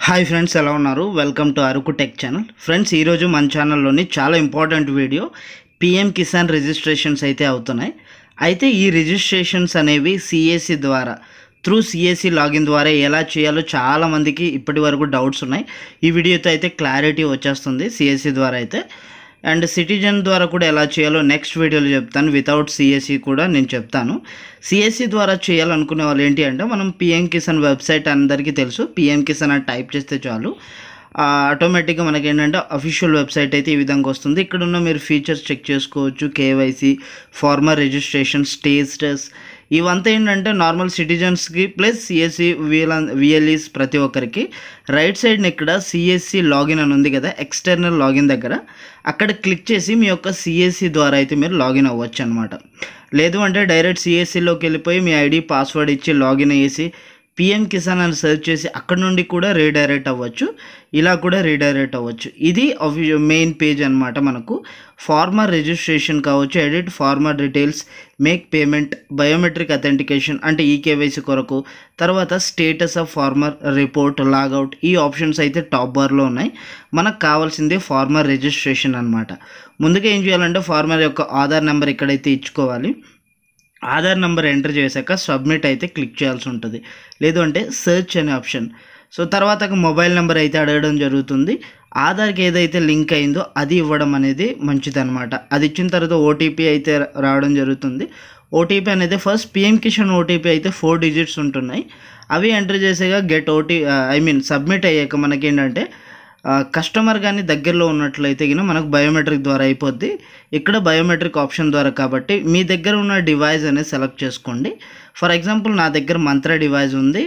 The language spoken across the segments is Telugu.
హాయ్ ఫ్రెండ్స్ ఎలా ఉన్నారు welcome to Araku tech channel friends ఈరోజు మన ఛానల్లోని చాలా important video PM Kisan registrations అయితే అవుతున్నాయి అయితే ఈ రిజిస్ట్రేషన్స్ అనేవి సిఎస్సి ద్వారా త్రూ సిఎస్సి లాగిన్ ద్వారా ఎలా చేయాలో చాలా మందికి ఇప్పటి వరకు డౌట్స్ ఉన్నాయి ఈ వీడియోతో అయితే క్లారిటీ వచ్చేస్తుంది సిఎస్సి ద్వారా అయితే అండ్ సిటిజన్ ద్వారా కూడా ఎలా చేయాలో నెక్స్ట్ వీడియోలో చెప్తాను వితౌట్ సిఎస్సి కూడా నేను చెప్తాను సిఎస్సి ద్వారా చేయాలనుకునే వాళ్ళు ఏంటి అంటే మనం పిఎం కిసాన్ వెబ్సైట్ అందరికీ తెలుసు పిఎం కిసాన్ అని టైప్ చేస్తే చాలు ఆటోమేటిక్గా మనకి ఏంటంటే అఫీషియల్ వెబ్సైట్ అయితే ఈ విధంగా వస్తుంది ఇక్కడ ఉన్న మీరు ఫీచర్స్ చెక్ చేసుకోవచ్చు కేవైసీ ఫార్మర్ రిజిస్ట్రేషన్ స్టేటస్ ఇవంతా ఏంటంటే నార్మల్ సిటిజన్స్కి ప్లస్ సిఎస్సి విఎల్ విఎల్ఈస్ ప్రతి ఒక్కరికి రైట్ సైడ్ని ఇక్కడ సిఎస్సి లాగిన్ అని ఉంది కదా ఎక్స్టర్నల్ లాగిన్ దగ్గర అక్కడ క్లిక్ చేసి మీ యొక్క సిఎస్సి ద్వారా అయితే మీరు లాగిన్ అవ్వచ్చు అనమాట లేదు అంటే డైరెక్ట్ సిఎస్సిలోకి వెళ్ళిపోయి మీ ఐడి పాస్వర్డ్ ఇచ్చి లాగిన్ అయ్యేసి పిఎం కిసాన్ అని సెర్చ్ చేసి అక్కడ నుండి కూడా రీడైరెక్ట్ అవ్వచ్చు ఇలా కూడా రీడైరెక్ట్ అవ్వచ్చు ఇది మెయిన్ పేజ్ అనమాట మనకు ఫార్మర్ రిజిస్ట్రేషన్ కావచ్చు edit farmer details make payment biometric authentication అంటే ఈకేవైసీ కొరకు తర్వాత status of farmer report logout ఈ ఆప్షన్స్ అయితే టాప్ బార్లో ఉన్నాయి మనకు కావాల్సింది ఫార్మర్ రిజిస్ట్రేషన్ అనమాట ముందుగా ఏం చేయాలంటే ఫార్మర్ యొక్క ఆధార్ నెంబర్ ఇక్కడైతే ఇచ్చుకోవాలి ఆధార్ నెంబర్ ఎంటర్ చేశాక సబ్మిట్ అయితే క్లిక్ చేయాల్సి ఉంటుంది లేదు అంటే సెర్చ్ అనే ఆప్షన్ సో తర్వాత మొబైల్ నెంబర్ అయితే అడగడం జరుగుతుంది ఆధార్కి ఏదైతే లింక్ అయిందో అది ఇవ్వడం అనేది మంచిదన్నమాట అది ఇచ్చిన తర్వాత ఓటీపీ అయితే రావడం జరుగుతుంది ఓటీపీ అనేది ఫస్ట్ పిఎం కిషన్ ఓటీపీ అయితే ఫోర్ డిజిట్స్ ఉంటున్నాయి అవి ఎంటర్ చేసేగా get O T I mean submit అయ్యాక మనకేంటంటే కస్టమర్ కానీ దగ్గరలో ఉన్నట్లయితే గిన మనకు బయోమెట్రిక్ ద్వారా అయిపోద్ది ఇక్కడ బయోమెట్రిక్ ఆప్షన్ ద్వారా కాబట్టి మీ దగ్గర ఉన్న డివైస్ అనేది సెలెక్ట్ చేసుకోండి ఫర్ ఎగ్జాంపుల్ నా దగ్గర మంత్ర డివైస్ ఉంది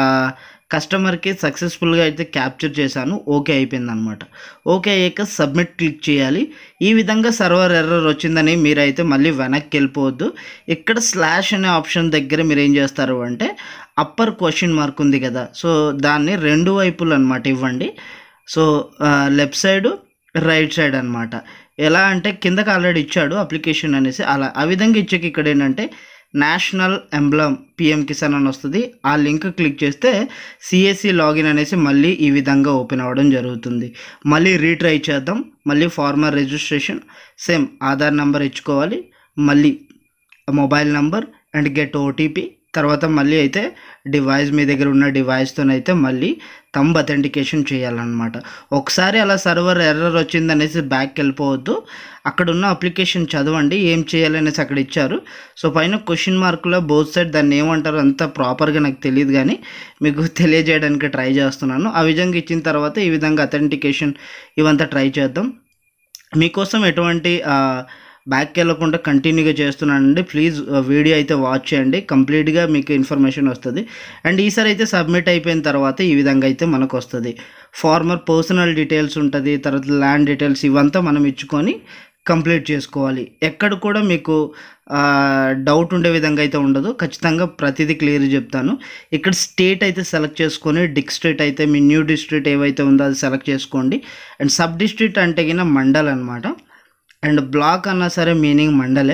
కస్టమర్కి సక్సెస్ఫుల్గా అయితే క్యాప్చర్ చేశాను ఓకే అయిపోయింది అనమాట ఓకే అయ్యాక సబ్మిట్ క్లిక్ చేయాలి ఈ విధంగా సర్వర్ ఎర్రర్ వచ్చిందని మీరైతే మళ్ళీ వెనక్కి వెళ్ళిపోవద్దు ఇక్కడ స్లాష్ అనే ఆప్షన్ దగ్గర మీరు ఏం చేస్తారు అంటే అప్పర్ క్వశ్చన్ మార్క్ ఉంది కదా సో దాన్ని రెండు వైపులు అనమాట ఇవ్వండి so left side right side అనమాట ఎలా అంటే కిందకి ఆల్రెడీ ఇచ్చాడు అప్లికేషన్ అనేసి అలా ఆ విధంగా ఇచ్చాక ఇక్కడ ఏంటంటే నేషనల్ ఎంబ్లమ్ పిఎం కిసాన్ అని వస్తుంది ఆ లింక్ క్లిక్ చేస్తే సిఎస్సి లాగిన్ అనేసి మళ్ళీ ఈ విధంగా ఓపెన్ అవ్వడం జరుగుతుంది మళ్ళీ రీట్రై చేద్దాం మళ్ళీ farmer registration same Aadhaar number ఇచ్చుకోవాలి మళ్ళీ mobile number and get O T P తర్వాత మళ్ళీ అయితే డివైస్ మీ దగ్గర ఉన్న డివైస్తోనైతే మళ్ళీ తంబ్ అథెంటికేషన్ చేయాలన్నమాట ఒకసారి అలా సర్వర్ ఎర్రర్ వచ్చిందనేసి బ్యాక్ వెళ్ళిపోవద్దు అక్కడ ఉన్న అప్లికేషన్ చదవండి ఏం చేయాలనేసి అక్కడ ఇచ్చారు సో పైన క్వశ్చన్ మార్కులో బోత్ సైడ్ దాన్ని ఏమంటారు అంత ప్రాపర్గా నాకు తెలియదు కానీ మీకు తెలియజేయడానికి ట్రై చేస్తున్నాను ఆ విధంగా ఇచ్చిన తర్వాత ఈ విధంగా అథెంటికేషన్ ఇవంతా ట్రై చేద్దాం మీకోసం ఎటువంటి బ్యాక్ వెళ్ళకుండా కంటిన్యూగా చేస్తున్నానండి ప్లీజ్ వీడియో అయితే వాచ్ చేయండి కంప్లీట్గా మీకు ఇన్ఫర్మేషన్ వస్తుంది అండ్ ఈసారి అయితే సబ్మిట్ అయిపోయిన తర్వాత ఈ విధంగా అయితే మనకు వస్తుంది ఫార్మర్ పర్సనల్ డీటెయిల్స్ ఉంటుంది తర్వాత ల్యాండ్ డీటెయిల్స్ ఇవంతా మనం ఇచ్చుకొని కంప్లీట్ చేసుకోవాలి ఎక్కడ కూడా మీకు డౌట్ ఉండే విధంగా అయితే ఉండదు ఖచ్చితంగా ప్రతిదీ క్లియర్ చెప్తాను ఇక్కడ స్టేట్ అయితే సెలెక్ట్ చేసుకొని డిక్ స్టేట్ అయితే మీ న్యూ డిస్ట్రిక్ట్ ఏవైతే ఉందో అది సెలెక్ట్ చేసుకోండి అండ్ సబ్ డిస్ట్రిక్ట్ అంటే కింద మండల్ అనమాట అండ్ బ్లాక్ అన్నా సరే మీనింగ్ మండలే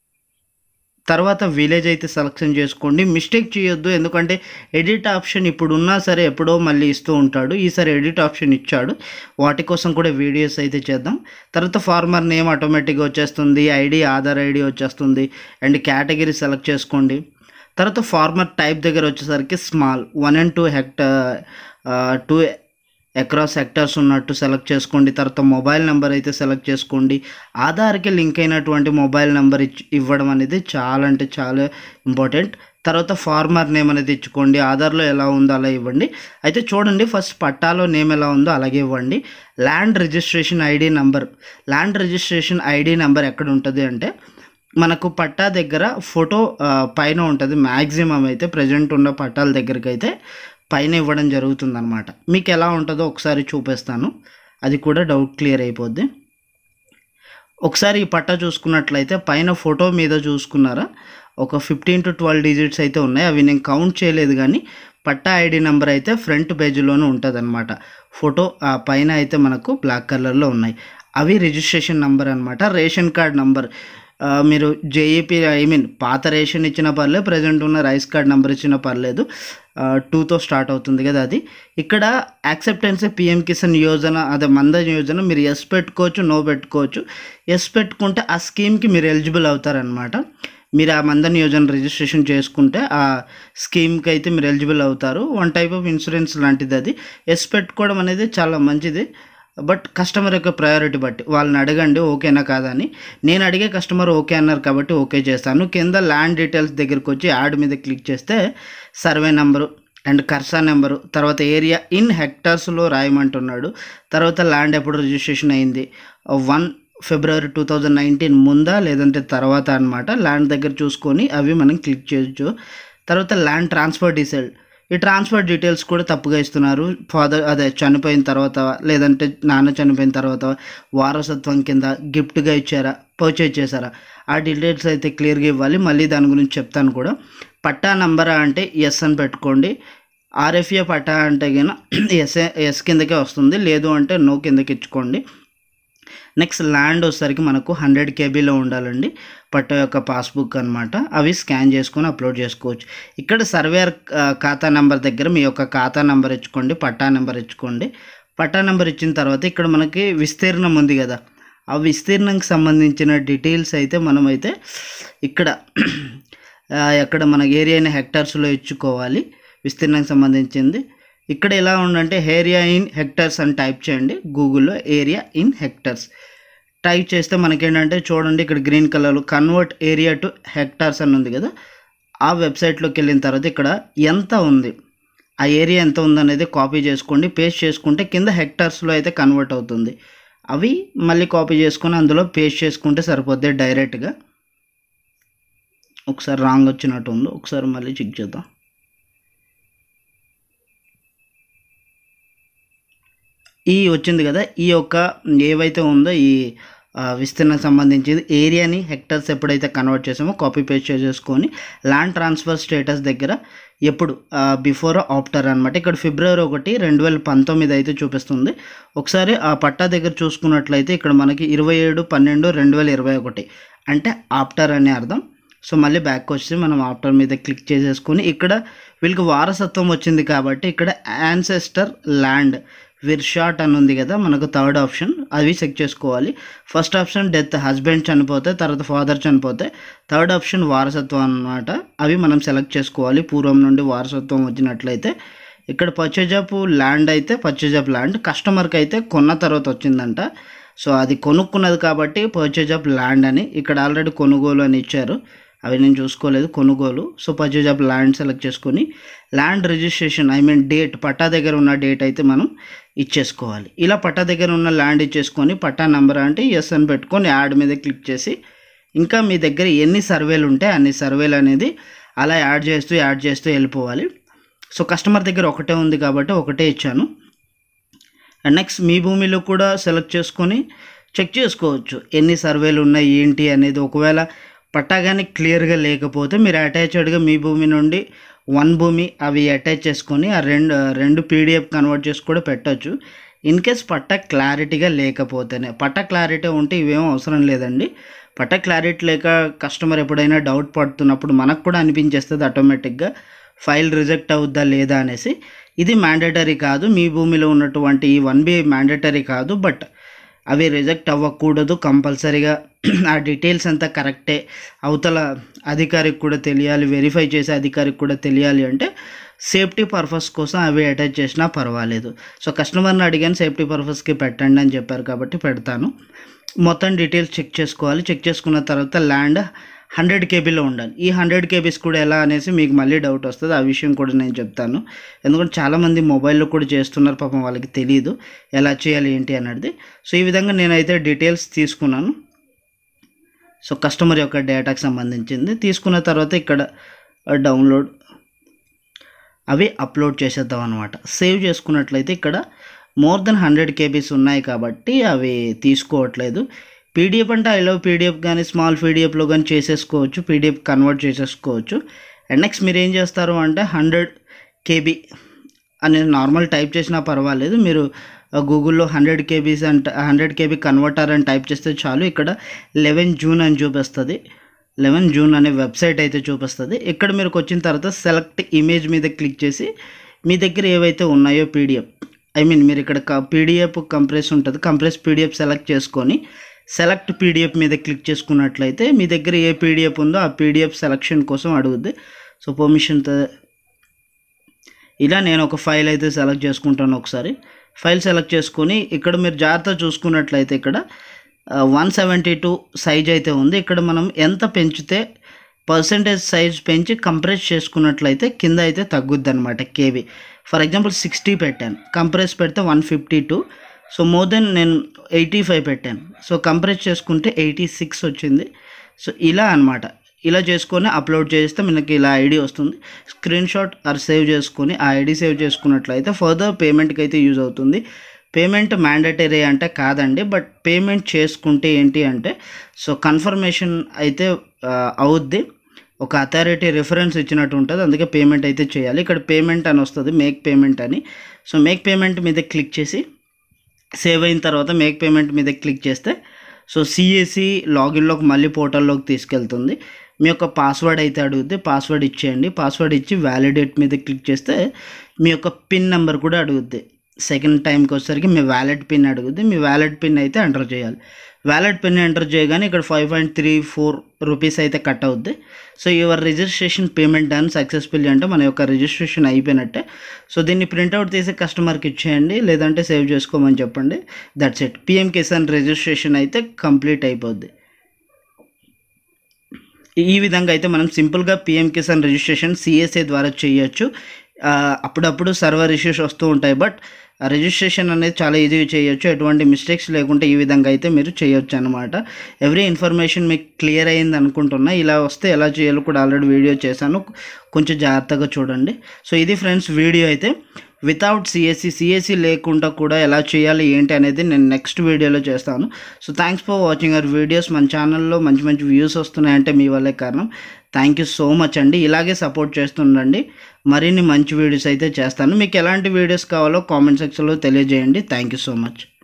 తర్వాత విలేజ్ అయితే సెలెక్షన్ చేసుకోండి మిస్టేక్ చేయొద్దు ఎందుకంటే ఎడిట్ ఆప్షన్ ఇప్పుడు ఉన్నా సరే ఎప్పుడో మళ్ళీ ఇస్తూ ఉంటాడు ఈసారి ఎడిట్ ఆప్షన్ ఇచ్చాడు వాటి కోసం కూడా వీడియోస్ అయితే చేద్దాం తర్వాత ఫార్మర్ నేమ్ ఆటోమేటిక్గా వచ్చేస్తుంది ఐడి ఆధార్ ఐడి వచ్చేస్తుంది అండ్ కేటగిరీ సెలెక్ట్ చేసుకోండి తర్వాత ఫార్మర్ టైప్ దగ్గర వచ్చేసరికి small one and two hectare two across sectors ఉన్నట్టు సెలెక్ట్ చేసుకోండి తర్వాత మొబైల్ నెంబర్ అయితే సెలెక్ట్ చేసుకోండి ఆధార్కి లింక్ అయినటువంటి మొబైల్ నెంబర్ ఇచ్ ఇవ్వడం అనేది చాలా అంటే చాలా ఇంపార్టెంట్ తర్వాత ఫార్మర్ నేమ్ అనేది ఇచ్చుకోండి ఆధార్లో ఎలా ఉందో అలా ఇవ్వండి అయితే చూడండి ఫస్ట్ పట్టాలో నేమ్ ఎలా ఉందో అలాగే ఇవ్వండి land registration ID number land registration ID number ఎక్కడ ఉంటుంది అంటే మనకు పట్టా దగ్గర ఫోటో పైన ఉంటుంది మ్యాక్సిమం అయితే ప్రజెంట్ ఉన్న పట్టాల దగ్గరికి అయితే పైన ఇవ్వడం జరుగుతుందన్నమాట మీకు ఎలా ఉంటుందో ఒకసారి చూపిస్తాను అది కూడా డౌట్ క్లియర్ అయిపోద్ది ఒకసారి ఈ పట్టా చూసుకున్నట్లయితే పైన ఫోటో మీద చూసుకున్నారా ఒక ఫిఫ్టీన్ టు ట్వెల్వ్ డిజిట్స్ అయితే ఉన్నాయి అవి నేను కౌంట్ చేయలేదు కానీ పట్టా ఐడి నెంబర్ అయితే ఫ్రంట్ పేజీలోనే ఉంటుంది అనమాట ఫోటో ఆ పైన అయితే మనకు బ్లాక్ కలర్లో ఉన్నాయి అవి రిజిస్ట్రేషన్ నెంబర్ అనమాట రేషన్ కార్డ్ నంబర్ ఆ, మీరు జేఈపీ ఐ మీన్ పాత రేషన్ ఇచ్చిన పర్లేదు ప్రజెంట్ ఉన్న రైస్ కార్డ్ నెంబర్ ఇచ్చిన పర్లేదు టూతో స్టార్ట్ అవుతుంది కదా అది ఇక్కడ యాక్సెప్టెన్స్ పిఎం కిసాన్ యోజన అదే మందన్ యోజన మీరు ఎస్ పెట్టుకోవచ్చు నో పెట్టుకోవచ్చు ఎస్ పెట్టుకుంటే ఆ స్కీమ్కి మీరు ఎలిజిబుల్ అవుతారనమాట మీరు ఆ మందన్ యోజన రిజిస్ట్రేషన్ చేసుకుంటే ఆ స్కీమ్కి అయితే మీరు ఎలిజిబుల్ అవుతారు వన్ టైప్ ఆఫ్ ఇన్సూరెన్స్ లాంటిది అది ఎస్ పెట్టుకోవడం అనేది చాలా మంచిది బట్ కస్టమర్ యొక్క ప్రయారిటీ బట్టి వాళ్ళని అడగండి ఓకేనా కాదా అని నేను అడిగే కస్టమర్ ఓకే అన్నారు కాబట్టి ఓకే చేస్తాను కింద ల్యాండ్ డీటెయిల్స్ దగ్గరికి వచ్చి యాడ్ మీద క్లిక్ చేస్తే సర్వే నెంబరు అండ్ కర్సా నెంబరు తర్వాత ఏరియా ఇన్ హెక్టార్స్లో రాయమంటున్నాడు తర్వాత ల్యాండ్ ఎప్పుడు రిజిస్ట్రేషన్ అయింది one February two thousand nineteen ముందా లేదంటే తర్వాత అనమాట ల్యాండ్ దగ్గర చూసుకొని అవి మనం క్లిక్ చేయొచ్చు తర్వాత ల్యాండ్ ట్రాన్స్ఫర్ డిసైడ్ ఈ ట్రాన్స్ఫర్ డీటెయిల్స్ కూడా తప్పుగా ఇస్తున్నారు ఫాదర్ అదే చనిపోయిన తర్వాత లేదంటే నాన్న చనిపోయిన తర్వాత వారసత్వం కింద గిఫ్ట్గా ఇచ్చారా పర్చేజ్ చేశారా ఆ డీటెయిల్స్ అయితే క్లియర్గా ఇవ్వాలి మళ్ళీ దాని గురించి చెప్తాను కూడా పట్టా నంబరా అంటే ఎస్ అని పెట్టుకోండి ఆర్ఎఫ్ఏ పట్టా అంటే కింద ఎస్ ఎస్ కిందకే వస్తుంది లేదు అంటే నో కిందకి ఇచ్చుకోండి నెక్స్ట్ ల్యాండ్ వచ్చేసరికి మనకు హండ్రెడ్ కేబీలో ఉండాలండి పట్ట యొక్క పాస్బుక్ అనమాట అవి స్కాన్ చేసుకొని అప్లోడ్ చేసుకోవచ్చు ఇక్కడ సర్వేయర్ ఆ, ఖాతా నెంబర్ దగ్గర మీ యొక్క ఖాతా నెంబర్ ఇచ్చుకోండి పట్టా నెంబర్ ఇచ్చుకోండి పట్టా నెంబర్ ఇచ్చిన తర్వాత ఇక్కడ మనకి విస్తీర్ణం ఉంది కదా ఆ విస్తీర్ణంకి సంబంధించిన డీటెయిల్స్ అయితే మనమైతే ఇక్కడ ఆ, ఎక్కడ మన ఏరియాని హెక్టార్స్లో ఇచ్చుకోవాలి విస్తీర్ణంకి సంబంధించింది ఇక్కడ ఎలా ఉందంటే ఏరియా ఇన్ హెక్టార్స్ అని టైప్ చేయండి గూగుల్లో ఏరియా ఇన్ హెక్టార్స్ టైప్ చేస్తే మనకేంటంటే చూడండి ఇక్కడ గ్రీన్ కలర్లో కన్వర్ట్ ఏరియా టు హెక్టార్స్ అని ఉంది కదా ఆ వెబ్సైట్లోకి వెళ్ళిన తర్వాత ఇక్కడ ఎంత ఉంది ఆ ఏరియా ఎంత ఉందనేది కాపీ చేసుకోండి పేస్ట్ చేసుకుంటే కింద హెక్టార్స్లో అయితే కన్వర్ట్ అవుతుంది అవి మళ్ళీ కాపీ చేసుకొని అందులో పేస్ట్ చేసుకుంటే సరిపోద్ది డైరెక్ట్గా ఒకసారి రాంగ్ వచ్చినట్టు ఉంది ఒకసారి మళ్ళీ చెక్ చేద్దాం ఈ వచ్చింది కదా ఈ యొక్క ఏవైతే ఉందో ఈ ఆ, విస్తీర్ణకు సంబంధించి ఏరియాని హెక్టర్స్ ఎప్పుడైతే కన్వర్ట్ చేసామో కాపీ పేస్ట్ చేసేసుకొని ల్యాండ్ ట్రాన్స్ఫర్ స్టేటస్ దగ్గర ఎప్పుడు బిఫోర్ ఆఫ్టర్ అనమాట ఇక్కడ ఫిబ్రవరి ఒకటి రెండు వేల పంతొమ్మిది అయితే చూపిస్తుంది ఒకసారి ఆ పట్టా దగ్గర చూసుకున్నట్లయితే ఇక్కడ మనకి ఇరవై ఏడు పన్నెండు రెండు వేల ఇరవై ఒకటి అంటే ఆఫ్టర్ అనే అర్థం సో మళ్ళీ బ్యాక్ వచ్చి మనం ఆఫ్టర్ మీద క్లిక్ చేసేసుకొని ఇక్కడ వీళ్ళకి వారసత్వం వచ్చింది కాబట్టి ఇక్కడ యాన్సెస్టర్ ల్యాండ్ విర్షాట్ అని ఉంది కదా మనకు థర్డ్ ఆప్షన్ అవి చెక్ చేసుకోవాలి ఫస్ట్ ఆప్షన్ డెత్ హస్బెండ్ చనిపోతే తర్వాత ఫాదర్ చనిపోతే థర్డ్ ఆప్షన్ వారసత్వం అన్నమాట అవి మనం సెలెక్ట్ చేసుకోవాలి పూర్వం నుండి వారసత్వం వచ్చినట్లయితే ఇక్కడ పర్చేజ్ ఆఫ్ ల్యాండ్ అయితే పర్చేజ్ ఆఫ్ ల్యాండ్ కస్టమర్కి అయితే కొన్న తర్వాత వచ్చిందంట సో అది కొనుక్కున్నది కాబట్టి పర్చేజ్ ఆఫ్ ల్యాండ్ అని ఇక్కడ ఆల్రెడీ కొనుగోలు అని ఇచ్చారు అవి నేను చూసుకోలేదు కొనుగోలు so purchase of land select చేసుకొని land registration I mean date patta దగ్గర ఉన్న డేట్ అయితే మనం ఇచ్చేసుకోవాలి ఇలా పట్టా దగ్గర ఉన్న ల్యాండ్ ఇచ్చేసుకొని పట్టా నెంబర్ అంటే ఎస్ అని పెట్టుకొని యాడ్ మీద క్లిక్ చేసి ఇంకా మీ దగ్గర ఎన్ని సర్వేలు ఉంటే అన్ని సర్వేలు అనేది అలా యాడ్ చేస్తూ యాడ్ చేస్తూ వెళ్ళిపోవాలి సో కస్టమర్ దగ్గర ఒకటే ఉంది కాబట్టి ఒకటే ఇచ్చాను అండ్ నెక్స్ట్ మీ భూమిలో కూడా సెలెక్ట్ చేసుకొని చెక్ చేసుకోవచ్చు ఎన్ని సర్వేలు ఉన్నాయి ఏంటి అనేది ఒకవేళ పట్టా కానీ క్లియర్గా లేకపోతే మీరు అటాచ్డ్గా మీ భూమి నుండి వన్ భూమి అవి అటాచ్ చేసుకొని ఆ రెండు రెండు పీడిఎఫ్ కన్వర్ట్ చేసి కూడా పెట్టచ్చు ఇన్ కేస్ పట్టా క్లారిటీగా లేకపోతేనే పట్టా క్లారిటీ ఉంటే ఇవేం అవసరం లేదండి పట్టా క్లారిటీ లేక కస్టమర్ ఎప్పుడైనా డౌట్ పడుతున్నప్పుడు మనకు కూడా అనిపించేస్తుంది ఆటోమేటిక్గా ఫైల్ రిజెక్ట్ అవుద్దా లేదా అనేసి ఇది మ్యాండేటరీ కాదు మీ భూమిలో ఉన్నటువంటి ఈ వన్ బి మ్యాండేటరీ కాదు బట్ అవి రిజెక్ట్ అవ్వకూడదు కంపల్సరీగా ఆ డీటెయిల్స్ అంతా కరెక్టే అవతల అధికారికి కూడా తెలియాలి వెరిఫై చేసే అధికారికి కూడా తెలియాలి అంటే సేఫ్టీ పర్పస్ కోసం అవి అటాచ్ చేసినా పర్వాలేదు సో కస్టమర్ని అడిగాను సేఫ్టీ పర్పస్కి పెట్టండి అని చెప్పారు కాబట్టి పెడతాను మొత్తం డీటెయిల్స్ చెక్ చేసుకోవాలి చెక్ చేసుకున్న తర్వాత ల్యాండ్ హండ్రెడ్ కేబీలో ఉండాలి ఈ హండ్రెడ్ కేబీస్ కూడా ఎలా అనేసి మీకు మళ్ళీ డౌట్ వస్తుంది ఆ విషయం కూడా నేను చెప్తాను ఎందుకంటే చాలామంది మొబైల్లో కూడా చేస్తున్నారు పాపం వాళ్ళకి తెలియదు ఎలా చేయాలి ఏంటి అన్నది సో ఈ విధంగా నేనైతే డీటెయిల్స్ తీసుకున్నాను సో కస్టమర్ యొక్క డేటాకి సంబంధించింది తీసుకున్న తర్వాత ఇక్కడ డౌన్లోడ్ అవి అప్లోడ్ చేసేద్దాం అనమాట సేవ్ చేసుకున్నట్లయితే ఇక్కడ మోర్ దెన్ హండ్రెడ్ కేబీస్ ఉన్నాయి కాబట్టి అవి తీసుకోవట్లేదు పీడిఎఫ్ అంటే ఐ లవ్ పీడిఎఫ్ కానీ స్మాల్ పీడిఎఫ్లో కానీ చేసేసుకోవచ్చు పీడిఎఫ్ కన్వర్ట్ చేసేసుకోవచ్చు అండ్ నెక్స్ట్ మీరు ఏం చేస్తారు అంటే హండ్రెడ్ కేబీ అనేది నార్మల్ టైప్ చేసినా పర్వాలేదు మీరు గూగుల్లో హండ్రెడ్ కేబీస్ అంట హండ్రెడ్ కేబీ కన్వర్టర్ అని టైప్ చేస్తే చాలు ఇక్కడ లెవెన్ జూన్ అని చూపిస్తుంది లెవెన్ జూన్ అనే వెబ్సైట్ అయితే చూపిస్తుంది ఇక్కడ మీరు వచ్చిన తర్వాత సెలెక్ట్ ఇమేజ్ మీద క్లిక్ చేసి మీ దగ్గర ఏవైతే ఉన్నాయో పీడిఎఫ్ ఐ మీన్ మీరు ఇక్కడ పీడిఎఫ్ కంప్రెస్ ఉంటుంది కంప్రెస్ పీడిఎఫ్ సెలెక్ట్ చేసుకొని సెలెక్ట్ పీడిఎఫ్ మీద క్లిక్ చేసుకున్నట్లయితే మీ దగ్గర ఏ పీడిఎఫ్ ఉందో ఆ పీడిఎఫ్ సెలక్షన్ కోసం అడుగుద్ది సో పర్మిషన్తో ఇలా నేను ఒక ఫైల్ అయితే సెలెక్ట్ చేసుకుంటాను ఒకసారి ఫైల్ సెలెక్ట్ చేసుకొని ఇక్కడ మీరు జాగ్రత్త చూసుకున్నట్లయితే ఇక్కడ వన్ సెవెంటీ టూ సైజ్ అయితే ఉంది ఇక్కడ మనం ఎంత పెంచితే పర్సంటేజ్ సైజ్ పెంచి కంప్రెస్ చేసుకున్నట్లయితే కింద అయితే తగ్గుద్ది అనమాట కేవీ ఫర్ ఎగ్జాంపుల్ సిక్స్టీ పెట్టాను కంప్రెస్ పెడితే one fifty two so more than నేను ఎయిటీ ఫైవ్ పెట్టాను సో కంప్రెస్ చేసుకుంటే ఎయిటీ సిక్స్ వచ్చింది సో ఇలా అనమాట ఇలా చేసుకొని అప్లోడ్ చేస్తే మనకి ఇలా ఐడి వస్తుంది స్క్రీన్ షాట్ ఆర్ సేవ్ చేసుకొని ఆ ఐడి సేవ్ చేసుకున్నట్లయితే ఫర్దర్ పేమెంట్కి అయితే యూజ్ అవుతుంది పేమెంట్ మ్యాండటరీ అంటే కాదండి బట్ పేమెంట్ చేసుకుంటే ఏంటి అంటే సో కన్ఫర్మేషన్ అయితే ఆ, అవుద్ది ఒక అథారిటీ రిఫరెన్స్ ఇచ్చినట్టు ఉంటుంది అందుకే పేమెంట్ అయితే చేయాలి ఇక్కడ పేమెంట్ అని వస్తుంది మేక్ పేమెంట్ అని సో మేక్ పేమెంట్ మీద క్లిక్ చేసి సేవ్ అయిన తర్వాత మేక్ పేమెంట్ మీద క్లిక్ చేస్తే సో సిఎసి లాగిన్లోకి మళ్ళీ పోర్టల్లోకి తీసుకెళ్తుంది మీ యొక్క పాస్వర్డ్ అయితే అడుగుద్ది పాస్వర్డ్ ఇచ్చేయండి పాస్వర్డ్ ఇచ్చి వ్యాలిడేట్ మీద క్లిక్ చేస్తే మీ యొక్క పిన్ నెంబర్ కూడా అడుగుద్ది సెకండ్ టైంకి వచ్చేసరికి మీ వ్యాలెట్ పిన్ అడుగుద్ది మీ వ్యాలెట్ పిన్ అయితే ఎంటర్ చేయాలి వ్యాలెట్ పిన్ ఎంటర్ చేయగానే ఇక్కడ five point three four rupees అయితే కట్ అవుద్ది so your registration payment done successfully అంటే మన యొక్క రిజిస్ట్రేషన్ అయిపోయినట్టే సో దీన్ని ప్రింట్అవుట్ తీసి కస్టమర్కి ఇచ్చేయండి లేదంటే సేవ్ చేసుకోమని చెప్పండి that's it PM Kisan registration అయితే కంప్లీట్ అయిపోద్ది ఈ విధంగా అయితే మనం సింపుల్గా పిఎం కిసాన్ రిజిస్ట్రేషన్ సిఎస్ఏ ద్వారా చేయొచ్చు ఆ, అప్పుడప్పుడు సర్వర్ ఇష్యూస్ వస్తూ ఉంటాయి బట్ రిజిస్ట్రేషన్ అనేది చాలా ఈజీగా చేయొచ్చు ఎటువంటి మిస్టేక్స్ లేకుంటే ఈ విధంగా అయితే మీరు చేయొచ్చు అనమాట ఎవ్రీ ఇన్ఫర్మేషన్ మీకు క్లియర్ అయింది అనుకుంటున్నా ఇలా వస్తే ఎలా చేయాలో కూడా ఆల్రెడీ వీడియో చేశాను కొంచెం జాగ్రత్తగా చూడండి సో ఇది ఫ్రెండ్స్ వీడియో అయితే వితౌట్ సిఎస్సి సిఎస్సి లేకుండా కూడా ఎలా చేయాలి ఏంటి అనేది నేను నెక్స్ట్ వీడియోలో చేస్తాను so thanks for watching our videos మన ఛానల్లో మంచి మంచి వ్యూస్ వస్తున్నాయంటే మీ వల్లే కారణం థ్యాంక్ యూ సో మచ్ అండి ఇలాగే సపోర్ట్ చేస్తుండండి మరిన్ని మంచి వీడియోస్ అయితే చేస్తాను మీకు ఎలాంటి వీడియోస్ కావాలో కామెంట్ సెక్షన్లో తెలియజేయండి థ్యాంక్ యూ సో మచ్